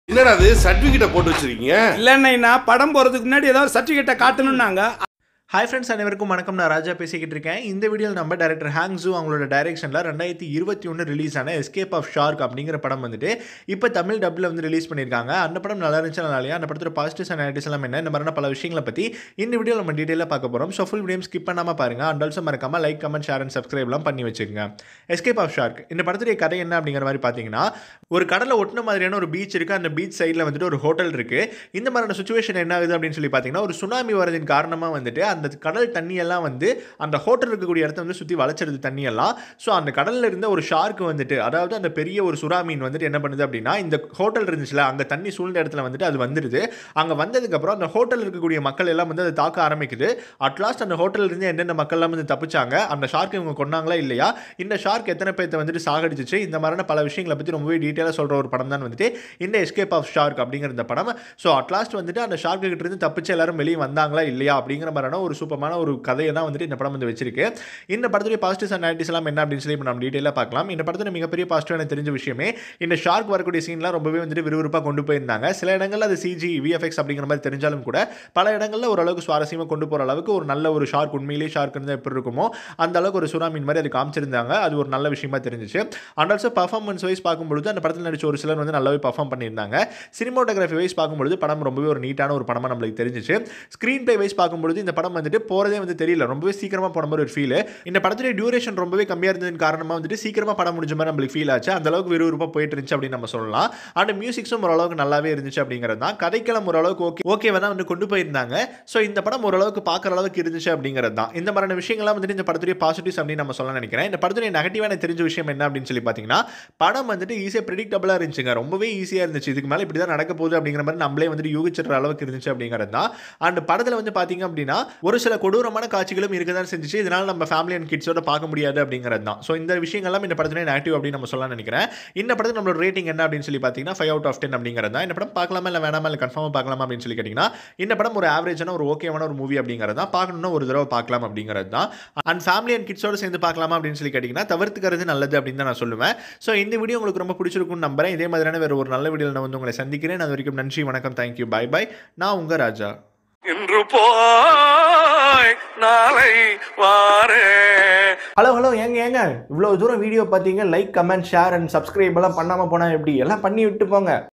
என்னடா அது சர்டிபிகேட்டை போட்டு வச்சிருக்கீங்க இல்லைன்னா படம் போகிறதுக்கு முன்னாடி ஏதாவது சர்டிஃபிகேட்டை காட்டணும்னாங்க ஹாய் ஃப்ரெண்ட்ஸ் அனைவருக்கும் வணக்கம் நான் ராஜா பேசிக்கிட்டு இருக்கேன் இந்த வீடியோவில் நம்ம டேரக்டர் ஹாங்ஸு அவங்களோட டைரக்ஷனில் ரெண்டாயிரத்தி இருபத்தி ஒன்று ரிலீஸ் ஆன எஸ்கேப் ஆஃப் ஷார்க் அப்படிங்கிற படம் வந்துட்டு இப்போ தமிழ் டப்பில் வந்து ரிலீஸ் பண்ணியிருக்காங்க அந்த படம் நல்லா இருந்துச்சு நல்லா அந்த படத்தோட பாசிட்டிவ்ஸ் அண்ட் நெகட்டிவ்ஸ் எல்லாம் என்ன இந்த மாதிரியான பல விஷயங்களை பற்றி இந்த வீடியோ நம்ம டீட்டெயிலாக பார்க்க போகிறோம் ஸோ ஃபுல் வீடியோ ஸ்கிப் பண்ணாமல் பாருங்க அண்ட் ஆல்சோ மறக்காம லைக் கமெண்ட் ஷேர் அண்ட் சப்ஸ்கிரைப்லாம் பண்ணி வச்சுக்கோங்க எஸ்கேப் ஆஃப் ஷார்க் இந்த படத்துடைய கதை என்ன அப்படிங்கிற மாதிரி பார்த்தீங்கன்னா ஒரு கடலை ஒட்டின மாதிரியான ஒரு பீச் இருக்குது அந்த பீச் சைடில் வந்துட்டு ஒரு ஹோட்டல் இருக்குது இந்த மாதிரியான சுச்சுவேஷன் என்ன ஆகுது அப்படின்னு சொல்லி பார்த்தீங்கன்னா ஒரு சுனாமி வரதின் காரணமாக வந்துட்டு அந்த கடல் தண்ணியெல்லாம் வந்து அந்த ஹோட்டல் இருக்கக்கூடிய இடத்த வந்து சுற்றி வளைச்சிருது தண்ணியெல்லாம் ஸோ அந்த கடலில் இருந்த ஒரு ஷார்க் வந்துட்டு அதாவது அந்த பெரிய ஒரு சுறா மீன் வந்துட்டு என்ன பண்ணுது அப்படின்னா இந்த ஹோட்டல் இருந்துச்சுல அங்கே தண்ணி சூழ்ந்த இடத்துல வந்துட்டு அது வந்துடுது அங்கே வந்ததுக்கப்புறம் அந்த ஹோட்டல் இருக்கக்கூடிய மக்கள் எல்லாம் வந்து அதை தாக்க ஆரம்பிக்குது அட்லாஸ்ட் அந்த ஹோட்டல்ல இருந்து என்னென்ன மக்கள்லாம் வந்து தப்பிச்சாங்க அந்த ஷார்க் இவங்க கொண்டாங்களா இல்லையா இந்த ஷார்க் எத்தனை பேர்த்த வந்துட்டு சாகடிச்சிச்சு இந்த மாதிரியான பல விஷயங்களை பற்றி ரொம்பவே டீட்டெயிலாக சொல்கிற ஒரு படம் தான் வந்துட்டு இந்த எஸ்கேப் ஆஃப் ஷார்க் அப்படிங்கிற இந்த படம் ஸோ அட்லாஸ்ட் வந்துட்டு அந்த ஷார்க்கு கிட்ட இருந்து தப்பிச்சு எல்லாரும் வெளியே வந்தாங்களா இல்லையா அப்படிங்கிற மாதிரியான ஒரு சூப்பரான ஒரு கதையை தான் வந்துட்டு இந்த படம் வந்து வச்சிருக்கு இந்த படத்துடைய பாசிட்டிவ்ஸ் அண்ட் நெகட்டிவ்ஸ் எல்லாம் என்ன அப்படின்னு சொல்லி இப்போ நம்ம டீட்டெயிலாக பார்க்கலாம் இந்த படத்தில் மிகப்பெரிய பாசிட்டிவ் எனக்கு தெரிஞ்ச விஷயமே இந்த ஷார்க் வரக்கூடிய சீன்லாம் ரொம்பவே வந்துட்டு விறுவிறுப்பாக கொண்டு போயிருந்தாங்க சில இடங்கள்ல அது சிஜி விஎஃப்எக்ஸ் அப்படிங்கிற மாதிரி தெரிஞ்சாலும் கூட பல இடங்களில் ஓரளவுக்கு சுவாரஸ்யமாக கொண்டு போகிற அளவுக்கு ஒரு நல்ல ஒரு ஷார்க் உண்மையிலேயே ஷார்க் இருந்தால் எப்படி இருக்குமோ அந்த அளவுக்கு ஒரு சுறாமீன் மாதிரி அது காமிச்சிருந்தாங்க அது ஒரு நல்ல விஷயமா தெரிஞ்சிச்சு அண்ட் ஆல்சோ பர்ஃபார்மன்ஸ் வைஸ் பார்க்கும்பொழுது அந்த படத்தில் நடிச்ச ஒரு சிலர் வந்து நல்லாவே பர்ஃபார்ம் பண்ணியிருந்தாங்க சினிமோட்டோகிராஃபி வைஸ் பார்க்கும்பொழுது படம் ரொம்பவே ஒரு நீட்டான ஒரு படமாக நம்மளுக்கு தெரிஞ்சிச்சு ஸ்க்ரீன் ப்ளே வைஸ் பார்க்கும்பொழுது இந்த படம் வந்துட்டு போகிறதே வந்து தெரியல ரொம்பவே சீக்கிரமாக போன மாதிரி ஒரு ஃபீல் இந்த படத்துடைய டியூரேஷன் ரொம்பவே கம்மியாக இருந்ததின் காரணமாக வந்துட்டு சீக்கிரமாக படம் முடிஞ்ச மாதிரி நம்மளுக்கு ஃபீல் ஆச்சு அந்த அளவுக்கு விறுவிறுப்பாக போயிட்டு இருந்துச்சு அப்படின்னு நம்ம சொல்லலாம் அண்ட் மியூசிக்ஸும் ஓரளவுக்கு நல்லாவே இருந்துச்சு அப்படிங்கிறது தான் கதைக்களம் ஓரளவுக்கு ஓகே ஓகேவா தான் வந்து கொண்டு போயிருந்தாங்க ஸோ இந்த படம் ஓரளவுக்கு பார்க்குற அளவுக்கு இருந்துச்சு அப்படிங்கிறது தான் இந்த மாதிரியான விஷயங்கள்லாம் வந்துட்டு இந்த படத்துடைய பாசிட்டிவ்ஸ் அப்படின்னு நம்ம சொல்ல நினைக்கிறேன் இந்த படத்துடைய நெகட்டிவான தெரிஞ்ச விஷயம் என்ன அப்படின்னு சொல்லி பார்த்தீங்கன்னா படம் வந்துட்டு ஈஸியாக ப்ரிடிக்டபிளாக இருந்துச்சுங்க ரொம்பவே ஈஸியாக இருந்துச்சு இதுக்கு மேலே இப்படி தான் நடக்க போகுது அப்படிங்கிற மாதிரி நம்மளே வந்துட்டு யூகிச்சிடுற அளவுக்கு இருந்துச்சு அப்படிங்கிறது தான் அண்ட் படத்தில் வந்து பார்த்தீங்க அப்படின்னா ஒரு சில கொடூரமான காட்சிகளும் இருக்க தான் செஞ்சுச்சு இதனால் நம்ம ஃபேமிலி அண்ட் கிட்ஸோட பார்க்க முடியாது அப்படிங்கிறது தான் ஸோ இந்த விஷயங்கள்லாம் இந்த படத்துடைய நெகட்டிவ் அப்படின்னு நம்ம சொல்ல நினைக்கிறேன் இந்த படத்துக்கு நம்மளோட ரேட்டிங் என்ன அப்படின்னு சொல்லி பார்த்தீங்கன்னா ஃபைவ் அவுட் ஆஃப் டென் அப்படிங்கிறது தான் இந்த படம் பார்க்கலாமா இல்லை வேணாமா இல்லை கன்ஃபார்மாக பார்க்கலாமா அப்படின்னு சொல்லி கேட்டிங்கன்னா இந்த படம் ஒரு ஆவரேஜான ஒரு ஓகேவான ஒரு மூவி அப்படிங்கிறது தான் பார்க்கணும்னா ஒரு தடவை பார்க்கலாம் அப்படிங்கிறது தான் அண்ட் ஃபேமிலி அண்ட் கிட்ஸோட சேர்ந்து பார்க்கலாமா அப்படின்னு சொல்லி கேட்டிங்கன்னா தவிர்த்துக்கிறது நல்லது அப்படின்னு தான் நான் சொல்லுவேன் ஸோ இந்த வீடியோ உங்களுக்கு ரொம்ப பிடிச்சிருக்கும்னு நம்புறேன் இதே மாதிரியான வேறு ஒரு நல்ல வீடியோவில் நான் வந்து உங்களை சந்திக்கிறேன் அது வரைக்கும் நன்றி வணக்கம் தேங்க்யூ பை பை நான் உங்கள் ராஜா இன்று போய் நாளை வாரே ஹலோ ஹலோ ஏங்க ஏங்க இவ்வளோ தூரம் வீடியோ பார்த்தீங்க like comment share and subscribe எல்லாம் பண்ணாமல் போனால் எப்படி எல்லாம் பண்ணி விட்டு போங்க